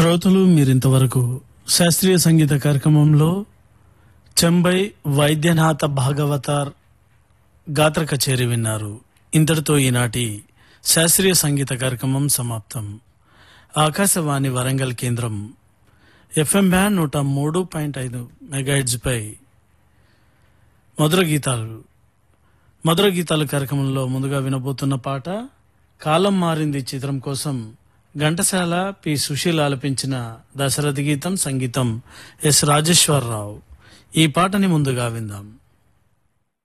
శ్రోతలు మీరింతవరకు శాస్త్రీయ సంగీత కార్యక్రమంలో చెంబై వైద్యనాథ భాగవతార్ గాత్ర కచేరి విన్నారు ఇంతటితో ఈనాటి శాస్త్రీయ సంగీత కార్యక్రమం సమాప్తం ఆకాశవాణి వరంగల్ కేంద్రం ఎఫ్ఎం బ్యాండ్ నూట మూడు పాయింట్ ఐదు మెగాహెడ్జ్పై మధుర గీతాలు మధుర గీతాలు కార్యక్రమంలో ముందుగా వినబోతున్న పాట కాలం మారింది చిత్రం కోసం ఘంటసాల పి సుశీల్ ఆలపించిన దశరథ గీతం సంగీతం ఎస్ రాజేశ్వరరావు ఈ పాటని ముందుగా విందాం